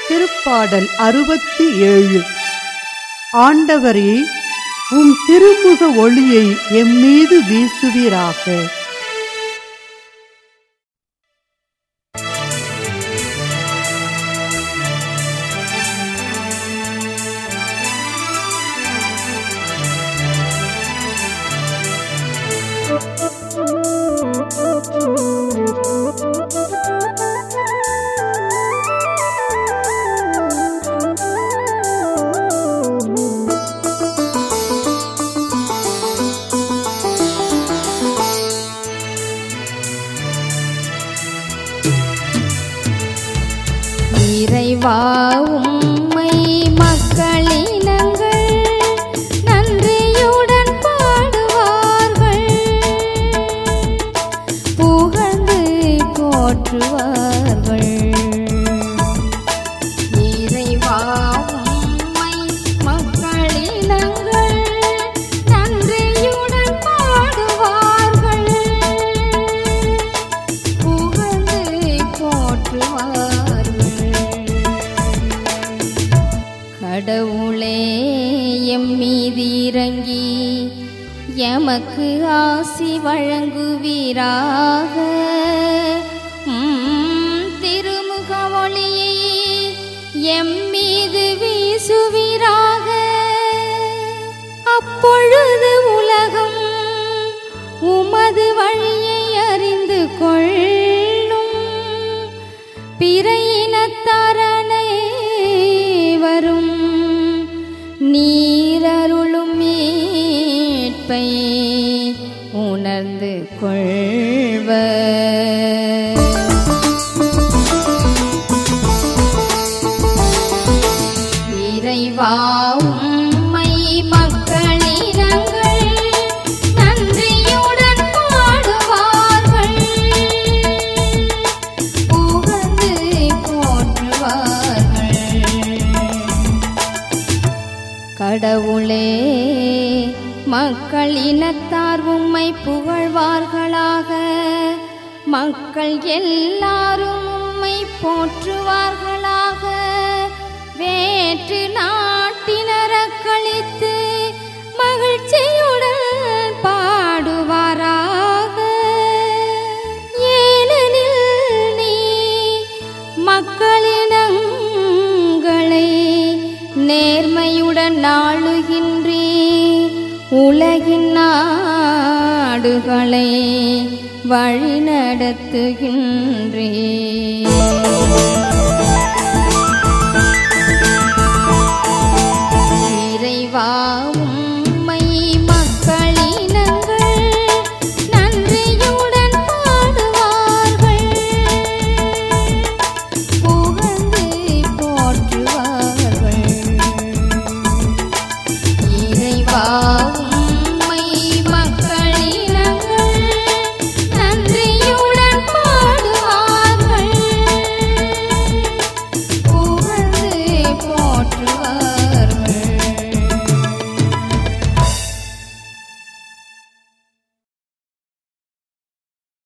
திருப்பாடல் அறுபத்தி ஏழு ஆண்டவரே உம் திருமுக ஒளியை எம்மீது வீசுவீராக இறைவா உம்மை மக்களினங்கள் நன்றியுடன் பாடுவார்கள் புகழ்ந்து போற்றுவார்கள் இறைவா உம்மை மக்களினங்கள் நன்றியுடன் பாடுவார்கள் புகழ்ந்து போற்றுவார்கள் கடவுளே எம் மீது இறங்கி எமக்கு ஆசி வழங்குவீராக உம் திருமுக ஒளியை எம் மீது வீசுவீராக அப்பொழுது உலகம் உமது வழியை அறிந்து கொள்ளும் பிற இனத்தாரனை வரும் நீரருளும் மீட்பை உணர்ந்து கொள்வ இறைவா உம்மை மக்களினங்கள் நன்றியுடன் பாடுவார்கள் புகழ்ந்து போற்றுவார்கள் கடவுளே மக்கள் இனத்தார் உம்மை புகழ்வார்களாக மக்கள் எல்லாரும் உம்மை போற்றுவார்களாக வேற்று நாட்டினர கழித்து மகிழ்ச்சியுடன் பாடுவாராக ஏனெனில் நீ மக்களினங்களை நேர்மையுடன் ஆளுகின்றே உலகின் நாடுகளை வழிநடத்துகின்றே